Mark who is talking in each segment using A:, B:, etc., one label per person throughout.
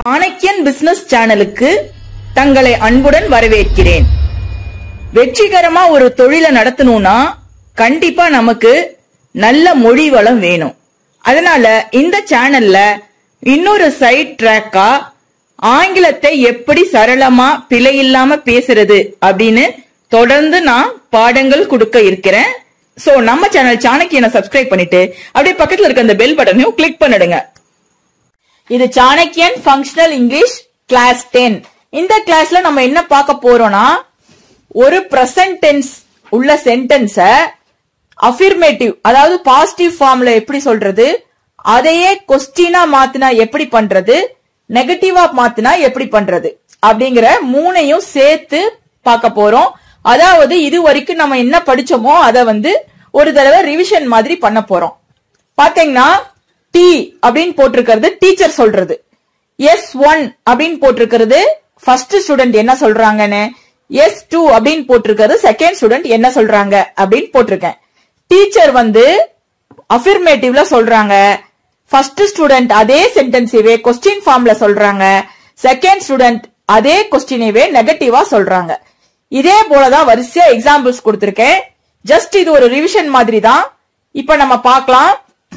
A: சாணக்கியன் business சேனலுக்கு தங்களை அன்புடன் வரவேற்கிறேன் வெற்றிகரமா ஒரு தொழிலை நடத்தணும்னா கண்டிப்பா நமக்கு நல்ல மொழி வளம் வேணும் அதனால இந்த சேனல்ல இன்னொரு சைட் ட்ராக்கா ஆங்கிலத்தை எப்படி சரளமா பிழை இல்லாம பேசுறது அப்படின்னு தொடர்ந்து நான் பாடங்கள் கொடுக்க இருக்கிறேன் சோ நம்ம சேனல் சாணக்கியனை சப்ஸ்கிரைப் பண்ணிட்டு அப்படியே பக்கத்துல இருக்க அந்த பெல் பட்டனையும் கிளிக் பண்ணிடுங்க இது Chanakyan functional English class ten இந்த கிளாஸ்ல நம்ம என்ன பார்க்க போறோம்னா ஒரு பிரசன்ட் டென்ஸ் உள்ள சென்டென்ஸ அஃபிர்மேட்டிவ் அதாவது பாசிட்டிவ் ஃபார்ம்ல எப்படி சொல்றது அதையே கொஸ்டினா மாத்தினா எப்படி பண்றது நெகட்டிவா மாத்தினா எப்படி பண்றது அப்படிங்கிற மூணையும் சேர்த்து பார்க்க போறோம் அதாவது இது வரைக்கும் நம்ம என்ன படிச்சோமோ அதை வந்து ஒரு தடவை ரிவிஷன் மாதிரி பண்ண போறோம் பாத்தீங்கன்னா டி அப்படின்னு போட்டிருக்கிறது டீச்சர் சொல்றது எஸ் ஒன் அப்படின்னு போட்டிருக்கிறது ஃபர்ஸ்ட் ஸ்டூடெண்ட் என்ன சொல்றாங்கன்னு எஸ் டூ அப்படின்னு போட்டிருக்கிறது செகண்ட் ஸ்டூடெண்ட் என்ன சொல்றாங்க அப்படின்னு போட்டிருக்கேன் டீச்சர் வந்து அஃபிர்மேட்டிவ்ல சொல்றாங்க ஃபர்ஸ்ட் ஸ்டூடெண்ட் அதே சென்டென்ஸைவே கொஸ்டின் ஃபார்ம்ல சொல்றாங்க செகண்ட் ஸ்டூடெண்ட் அதே கொஸ்டினைவே நெகட்டிவா சொல்றாங்க இதே போலதான் வரிசையா எக்ஸாம்பிள்ஸ் கொடுத்திருக்கேன் ஜஸ்ட் இது ஒரு ரிவிஷன் மாதிரி தான் இப்ப நம்ம பார்க்கலாம்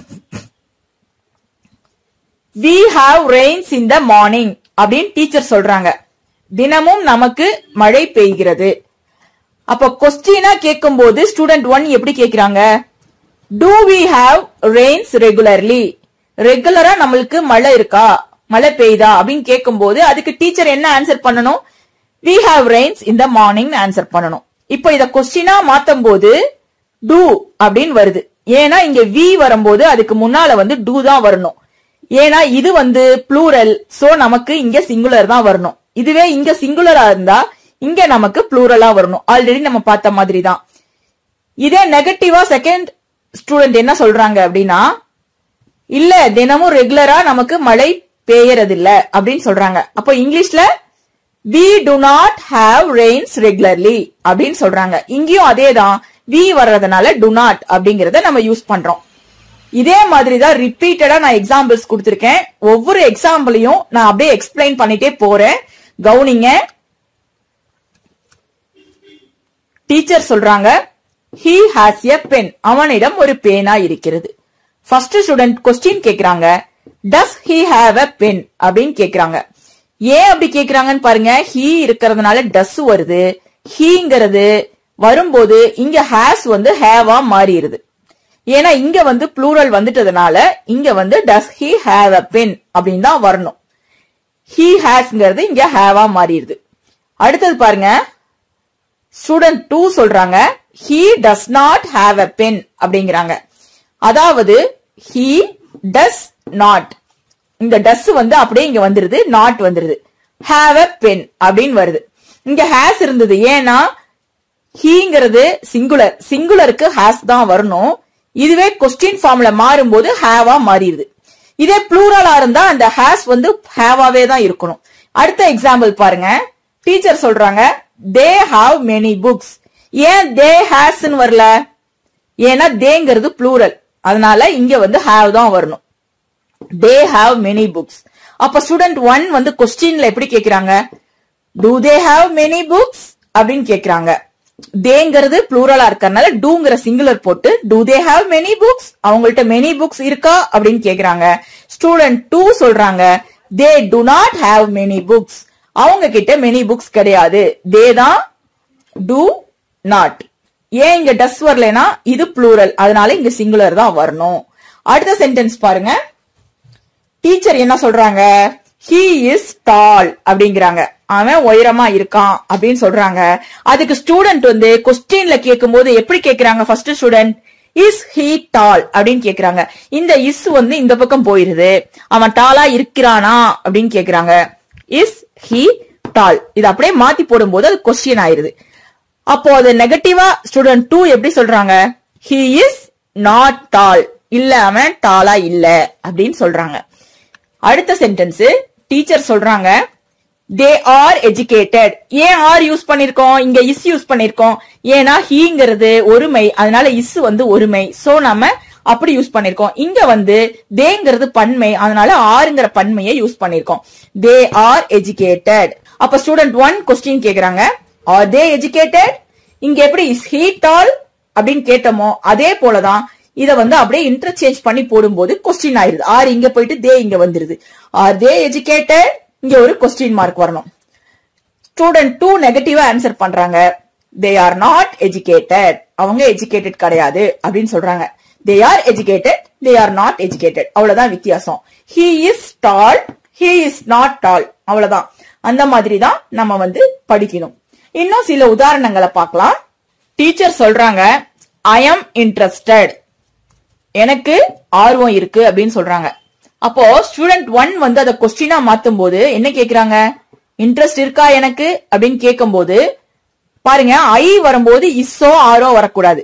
A: we have rains in the morning அப்படின்னு டீச்சர் சொல்றாங்க தினமும் நமக்கு மழை பெய்கிறது அப்ப கொஸ்டினா கேட்கும் போது ஸ்டூடெண்ட் ஒன் எப்படி கேக்குறாங்க do we have rains regularly ரெகுலரா நம்மளுக்கு மழை இருக்கா மழை பெய்யுதா அப்படின்னு கேட்கும் போது அதுக்கு டீச்சர் என்ன ஆன்சர் பண்ணணும் வி ஹாவ் ரெயின்ஸ் இந்த மார்னிங் ஆன்சர் பண்ணணும் இப்போ இத கொஸ்டினா மாத்தும் போது டூ அப்படின்னு வருது ஏன்னா இங்க வி வரும்போது அதுக்கு முன்னால வந்து டூ தான் வரணும் ஏன்னா இது வந்து ப்ளூரல் சோ நமக்கு இங்க சிங்குலர் தான் வரணும் இதுவே இங்க சிங்குலரா இருந்தா இங்க நமக்கு ப்ளூரலா வரணும் ஆல்ரெடி நம்ம பார்த்த மாதிரி தான் இதே நெகட்டிவா செகண்ட் ஸ்டூடெண்ட் என்ன சொல்றாங்க அப்படின்னா இல்ல தினமும் ரெகுலரா நமக்கு மழை பெய்யறது இல்ல அப்படின்னு சொல்றாங்க அப்போ இங்கிலீஷ்ல we do not have rains regularly அப்படின்னு சொல்றாங்க இங்கேயும் அதே தான் வி வர்றதுனால டு நாட் அப்படிங்கறத நம்ம யூஸ் பண்றோம் இதே மாதிரி தான் ரிப்பீட்டடா நான் எக்ஸாம்பிள்ஸ் கொடுத்திருக்கேன் ஒவ்வொரு எக்ஸாம்பிளையும் நான் அப்படியே எக்ஸ்பிளைன் பண்ணிட்டே போறேன் கவுனிங்க டீச்சர் சொல்றாங்க ஹி ஹாஸ் எ பென் அவனிடம் ஒரு பேனா இருக்கிறது ஃபர்ஸ்ட் ஸ்டூடெண்ட் கொஸ்டின் கேக்குறாங்க does he have a pen அப்படின்னு கேக்குறாங்க ஏன் அப்படி கேக்குறாங்கன்னு பாருங்க ஹீ இருக்கிறதுனால டஸ் வருது ஹீங்கிறது வரும்போது இங்க ஹேஸ் வந்து ஹேவா மாறிடுது ஏன்னா இங்க வந்து ப்ளூரல் வந்துட்டதுனால இங்க வந்து does he have a pen அப்படின்னு தான் வரணும் ஹி ஹேஸ்ங்கிறது இங்க ஹேவா மாறிடுது அடுத்தது பாருங்க ஸ்டூடெண்ட் டூ சொல்றாங்க he does not have a pen அப்படிங்கிறாங்க அதாவது ஹி டஸ் நாட் இந்த டஸ் வந்து அப்படியே இங்க வந்துருது நாட் வந்துருது ஹாவ் அ பென் அப்படின்னு வருது இங்க ஹேஸ் இருந்தது ஏன்னா ஹீங்கிறது சிங்குலர் சிங்குலருக்கு ஹேஸ் தான் வரணும் இதுவே கொஸ்டின் ஃபார்ம்ல மாறும்போது ஹேவா மாறிடுது இதே ப்ளூரலா இருந்தா அந்த ஹேஸ் வந்து ஹேவாவே தான் இருக்கணும் அடுத்த எக்ஸாம்பிள் பாருங்க டீச்சர் சொல்றாங்க தே ஹாவ் மெனி புக்ஸ் ஏன் தே ஹேஸ்ன்னு வரல ஏன்னா தேங்கிறது ப்ளூரல் அதனால இங்க வந்து ஹாவ் தான் வரணும் தே ஹாவ் மெனி புக்ஸ் அப்ப ஸ்டூடெண்ட் ஒன் வந்து கொஸ்டின்ல எப்படி கேக்குறாங்க do they have many books அப்படின்னு கேக்குறாங்க தேங்கிறது ப்ளூரலா இருக்கறனால டூங்கிற சிங்குலர் போட்டு do they have many books அவங்கள்ட்ட மெனி புக்ஸ் இருக்கா அப்படின்னு கேக்குறாங்க ஸ்டூடெண்ட் டூ சொல்றாங்க they do not have many books அவங்க கிட்ட மெனி புக்ஸ் கிடையாது தே தான் டு நாட் ஏன் இங்க டஸ் வரலனா இது ப்ளூரல் அதனால இங்க சிங்குலர் தான் வரணும் அடுத்த சென்டென்ஸ் பாருங்க டீச்சர் என்ன சொல்றாங்க ஹீ இஸ் டால் அப்படிங்கிறாங்க அவன் உயரமா இருக்கான் அப்படின்னு சொல்றாங்க அதுக்கு ஸ்டூடெண்ட் வந்து கொஸ்டின்ல கேட்கும் போது எப்படி கேக்குறாங்க first student is he tall அப்படின்னு கேக்குறாங்க இந்த இஸ் வந்து இந்த பக்கம் போயிருது அவன் டாலா இருக்கிறானா அப்படின்னு கேக்குறாங்க இஸ் ஹீ டால் இது அப்படியே மாத்தி போடும்போது அது கொஸ்டின் ஆயிருது அப்போ அது நெகட்டிவா ஸ்டூடெண்ட் டூ எப்படி சொல்றாங்க ஹி இஸ் நாட் டால் இல்ல அவன் டாலா இல்ல அப்படின்னு சொல்றாங்க அடுத்த சென்டென்ஸ் டீச்சர் சொல்றாங்க தே ஆர் எஜுகேட்டட் ஏன் ஆர் யூஸ் பண்ணிருக்கோம் இங்க இஸ் யூஸ் பண்ணிருக்கோம் ஏன்னா ஹீங்கிறது ஒருமை அதனால இஸ் வந்து ஒருமை சோ நம்ம அப்படி யூஸ் பண்ணிருக்கோம் இங்க வந்து தேங்கிறது பன்மை அதனால ஆறுங்கிற பன்மையை யூஸ் பண்ணிருக்கோம் தே ஆர் எஜுகேட்டட் அப்ப ஸ்டூடெண்ட் ஒன் கொஸ்டின் கேக்குறாங்க ஆர் தே எஜுகேட்டட் இங்க எப்படி இஸ் ஹீ டால் அப்படின்னு கேட்டோமோ அதே போலதான் இத வந்து அப்படியே இன்டர்சேஞ்ச் பண்ணி போடும்போது கொஸ்டின் ஆயிருது ஆர் இங்க போயிட்டு தே இங்க வந்துருது ஆர் தே எஜுகேட்டட் இங்க ஒரு கொஸ்டின் மார்க் வரணும் ஸ்டூடெண்ட் டூ நெகட்டிவா ஆன்சர் பண்றாங்க தே ஆர் நாட் எஜுகேட்டட் அவங்க எஜுகேட்டட் கிடையாது அப்படின்னு சொல்றாங்க they are educated they are not educated அவ்வளவுதான் வித்தியாசம் he is tall he is not tall அவ்வளவுதான் அந்த மாதிரி தான் நம்ம வந்து படிக்கணும் இன்னும் சில உதாரணங்களை பார்க்கலாம் டீச்சர் சொல்றாங்க ஐ எம் இன்ட்ரெஸ்டட் எனக்கு ஆர்வம் இருக்கு அப்படின்னு சொல்றாங்க அப்போ ஸ்டூடெண்ட் ஒன் வந்து அதை கொஸ்டினா மாத்தும் போது என்ன கேக்குறாங்க இன்ட்ரெஸ்ட் இருக்கா எனக்கு அப்படின்னு கேட்கும்போது பாருங்க ஐ வரும்போது இஸ்ஸோ ஆரோ வரக்கூடாது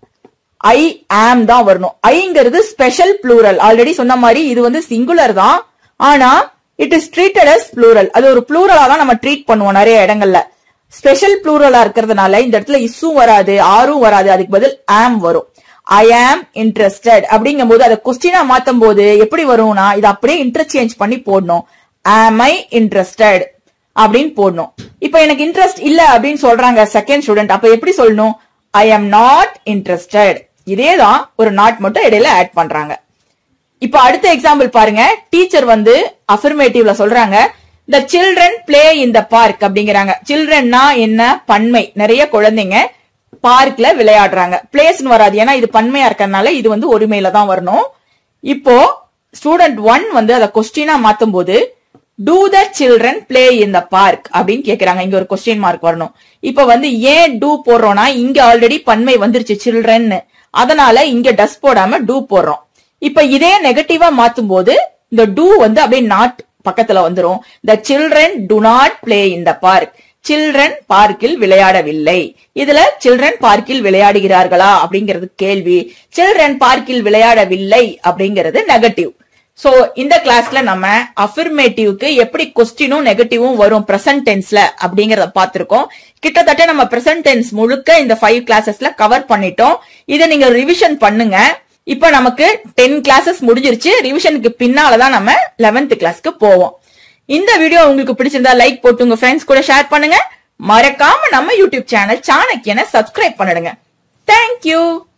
A: ஐ ஆம் தான் வரணும் ஐங்கிறது ஸ்பெஷல் ப்ளூரல் ஆல்ரெடி சொன்ன மாதிரி இது வந்து சிங்குலர் தான் ஆனா it is treated as plural அது ஒரு ப்ளூரலா தான் நம்ம ட்ரீட் பண்ணுவோம் நிறைய இடங்கள்ல ஸ்பெஷல் ப்ளூரலா இருக்கிறதுனால இந்த இடத்துல இஸ்ஸும் வராது ஆரும் வராது அதுக்கு பதில் ஆம் வரும் ஐ ஆம் இன்ட்ரெஸ்டட் அப்படிங்கும் போது அதை கொஸ்டினா மாத்தும் போது எப்படி வரும்னா இது அப்படியே இன்டர்சேஞ்ச் பண்ணி போடணும் ஆம் ஐ இன்ட்ரெஸ்டட் அப்படின்னு போடணும் இப்ப எனக்கு இன்ட்ரெஸ்ட் இல்ல அப்படின்னு சொல்றாங்க செகண்ட் ஸ்டூடெண்ட் அப்ப எப்படி சொல்லணும் ஐ ஆம் நாட் இன்ட்ரெஸ்டட் இதேதான் ஒரு நாட் மட்டும் இடையில ஆட் பண்றாங்க இப்ப அடுத்த எக்ஸாம்பிள் பாருங்க டீச்சர் வந்து அஃபர்மேட்டிவ்ல சொல்றாங்க the children play in the park அப்படிங்கிறாங்க சில்ட்ரன்னா என்ன பன்மை நிறைய குழந்தைங்க பார்க்ல விளையாடுறாங்க பிளேஸ்னு வராது ஏன்னா இது பன்மையா இருக்கறனால இது வந்து ஒருமையில தான் வரணும் இப்போ ஸ்டூடெண்ட் ஒன் வந்து அதை கொஸ்டினா மாத்தும் போது do the children play in the park அப்படின்னு கேக்குறாங்க இங்க ஒரு கொஸ்டின் மார்க் வரணும் இப்ப வந்து ஏன் டூ போடுறோம்னா இங்க ஆல்ரெடி பன்மை வந்துருச்சு சில்ட்ரன் அதனால இங்க டஸ் போடாம டூ போடுறோம் இப்ப இதே நெகட்டிவா மாத்தும் போது இந்த டூ வந்து அப்படியே நாட் பக்கத்துல வந்துரும் the children do not play in the park children பார்க்கில் விளையாடவில்லை இதுல சில்ட்ரன் பார்க்கில் விளையாடுகிறார்களா அப்படிங்கிறது கேள்வி சில்ட்ரன் பார்க்கில் விளையாடவில்லை அப்படிங்கிறது நெகட்டிவ் சோ இந்த கிளாஸ்ல நம்ம அஃபர்மேட்டிவ்க்கு எப்படி கொஸ்டினும் நெகட்டிவும் வரும் பிரசன்ட் டென்ஸ்ல அப்படிங்கறத பார்த்திருக்கோம் கிட்டத்தட்ட நம்ம பிரசன்ட் டென்ஸ் முழுக்க இந்த ஃபைவ் கிளாஸஸ்ல கவர் பண்ணிட்டோம் இதை நீங்க ரிவிஷன் பண்ணுங்க இப்ப நமக்கு டென் கிளாஸஸ் முடிஞ்சிருச்சு ரிவிஷனுக்கு பின்னாலதான் நம்ம லெவன்த் கிளாஸ்க்கு போவோம் இந்த வீடியோ உங்களுக்கு பிடிச்சிருந்தா லைக் போட்டு உங்க ஃப்ரெண்ட்ஸ் கூட ஷேர் பண்ணுங்க மறக்காம நம்ம யூடியூப் சேனல் சாணக்கியனை சப்ஸ்கிரைப் பண்ணிடுங்க தேங்க்யூ